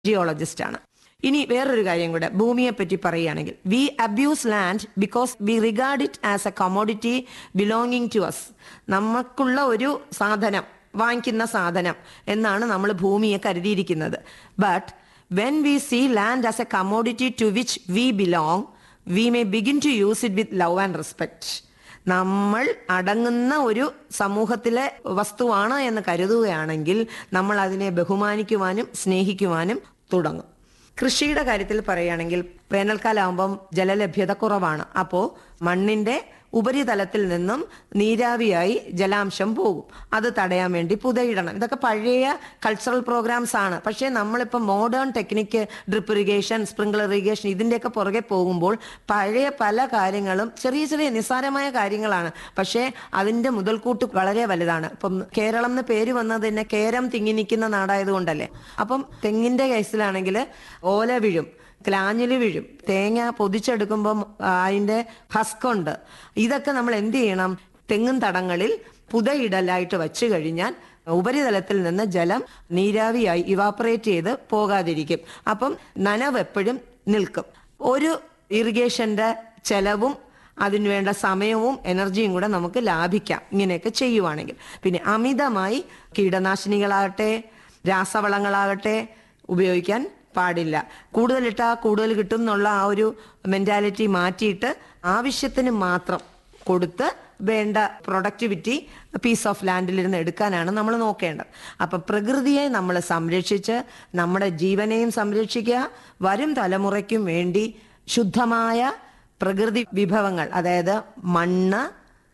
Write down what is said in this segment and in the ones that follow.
geologist ആണ് ഇനി വേറൊരു കാര്യം കൂടെ ഭൂമിയെ പറ്റി പറയുകയാണെങ്കിൽ we abuse land because we regard it as a commodity belonging to us നമുക്കുള്ള ഒരു സാധനം വാങ്ങിക്കുന്ന സാധനം എന്നാണ് നമ്മൾ ഭൂമിയെ കരുതിയിരിക്കുന്നത് but when we see land as a commodity to which we belong we may begin to use it with love and respect നമ്മൾ അടങ്ങുന്ന ഒരു സമൂഹത്തിലെ വസ്തുവാണ് എന്ന് കരുതുകയാണെങ്കിൽ നമ്മൾ അതിനെ ബഹുമാനിക്കുവാനും സ്നേഹിക്കുവാനും തുടങ്ങും കൃഷിയുടെ കാര്യത്തിൽ പറയുകയാണെങ്കിൽ വേനൽക്കാലാവുമ്പം ജലലഭ്യത കുറവാണ് അപ്പോൾ മണ്ണിന്റെ ഉപരിതലത്തിൽ നിന്നും നീരാവിയായി ജലാംശം പോകും അത് തടയാൻ വേണ്ടി പുതയിടണം ഇതൊക്കെ പഴയ കൾച്ചറൽ പ്രോഗ്രാംസ് ആണ് പക്ഷേ നമ്മളിപ്പോൾ modern technique drip irrigation sprinkler irrigation ഇതിൻ്റെയൊക്കെ പുറകെ പോകുമ്പോൾ പഴയ പല കാര്യങ്ങളും ചെറിയ ചെറിയ നിസ്സാരമായ കാര്യങ്ങളാണ് പക്ഷേ അതിൻ്റെ മുതൽക്കൂട്ട് വളരെ വലുതാണ് ഇപ്പം കേരളം എന്ന് പേര് വന്നത് തന്നെ കേരം തിങ്ങി നിൽക്കുന്ന നാടായതുകൊണ്ടല്ലേ അപ്പം തെങ്ങിൻ്റെ കേസിലാണെങ്കിൽ ഓല വീഴും ക്ലാഞ്ഞില് വീഴും തേങ്ങ പൊതിച്ചെടുക്കുമ്പം ആ, അതിന്റെ ഹസ്കുണ്ട് ഇതൊക്കെ നമ്മൾ എന്ത് ചെയ്യണം തെങ്ങും തടങ്ങളിൽ പുതയിടലായിട്ട് വച്ചു കഴിഞ്ഞാൽ ഉപരിതലത്തിൽ നിന്ന് ജലം നീരാവിയായി ഇവാപ്പറേറ്റ് ചെയ്ത് പോകാതിരിക്കും അപ്പം നനവ് എപ്പോഴും നിൽക്കും ഒരു ഇറിഗേഷന്റെ ചെലവും അതിനുവേണ്ട സമയവും എനർജിയും കൂടെ നമുക്ക് ലാഭിക്കാം ഇങ്ങനെയൊക്കെ ചെയ്യുവാണെങ്കിൽ പിന്നെ അമിതമായി കീടനാശിനികളാകട്ടെ രാസവളങ്ങളാകട്ടെ ഉപയോഗിക്കാൻ പാടില്ല കൂടുതലിട്ടാ കൂടുതൽ കിട്ടും എന്നുള്ള ആ ഒരു മെന്റാലിറ്റി മാറ്റിയിട്ട് ആവശ്യത്തിന് മാത്രം കൊടുത്ത് വേണ്ട പ്രൊഡക്ടിവിറ്റി പീസ് ഓഫ് ലാൻഡിലിരുന്ന് എടുക്കാനാണ് നമ്മൾ നോക്കേണ്ടത് അപ്പൊ പ്രകൃതിയെ നമ്മൾ സംരക്ഷിച്ച് നമ്മുടെ ജീവനെയും സംരക്ഷിക്കുക വരും തലമുറയ്ക്കും വേണ്ടി ശുദ്ധമായ പ്രകൃതി വിഭവങ്ങൾ അതായത് മണ്ണ്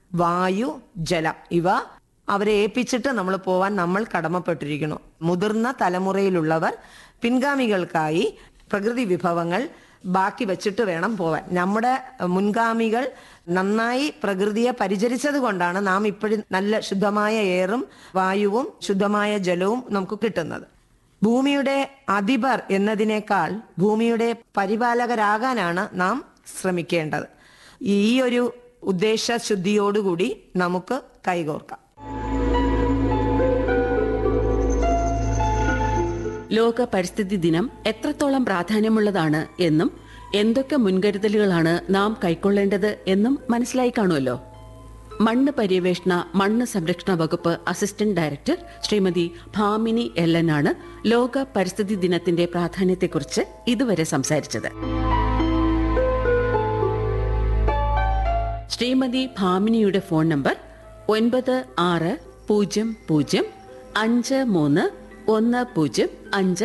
വായു ജലം ഇവ അവരെ ഏൽപ്പിച്ചിട്ട് നമ്മൾ പോവാൻ നമ്മൾ കടമപ്പെട്ടിരിക്കുന്നു മുതിർന്ന തലമുറയിലുള്ളവർ പിൻഗാമികൾക്കായി പ്രകൃതി വിഭവങ്ങൾ ബാക്കി വെച്ചിട്ട് വേണം പോവാൻ നമ്മുടെ മുൻഗാമികൾ നന്നായി പ്രകൃതിയെ പരിചരിച്ചത് കൊണ്ടാണ് നാം ഇപ്പോഴും നല്ല ശുദ്ധമായ എയറും വായുവും ശുദ്ധമായ ജലവും നമുക്ക് കിട്ടുന്നത് ഭൂമിയുടെ അധിപർ എന്നതിനേക്കാൾ ഭൂമിയുടെ പരിപാലകരാകാനാണ് നാം ശ്രമിക്കേണ്ടത് ഈ ഒരു ഉദ്ദേശശുദ്ധിയോടുകൂടി നമുക്ക് കൈകോർക്കാം ലോക പരിസ്ഥിതി ദിനം എത്രത്തോളം പ്രാധാന്യമുള്ളതാണ് എന്നും എന്തൊക്കെ മുൻകരുതലുകളാണ് നാം കൈക്കൊള്ളേണ്ടത് എന്നും മനസ്സിലായി കാണുമല്ലോ മണ്ണ് പര്യവേഷണ മണ്ണ് സംരക്ഷണ വകുപ്പ് അസിസ്റ്റന്റ് ഡയറക്ടർ ശ്രീമതി ഭാമിനി എല്ലൻ ആണ് ലോക പരിസ്ഥിതി ദിനത്തിന്റെ പ്രാധാന്യത്തെക്കുറിച്ച് ഇതുവരെ സംസാരിച്ചത് ശ്രീമതി ഭാമിനിയുടെ ഫോൺ നമ്പർ ഒൻപത് ആറ് പൂജ്യം പൂജ്യം അഞ്ച് മൂന്ന് ഒന്ന് പൂജ്യം അഞ്ച്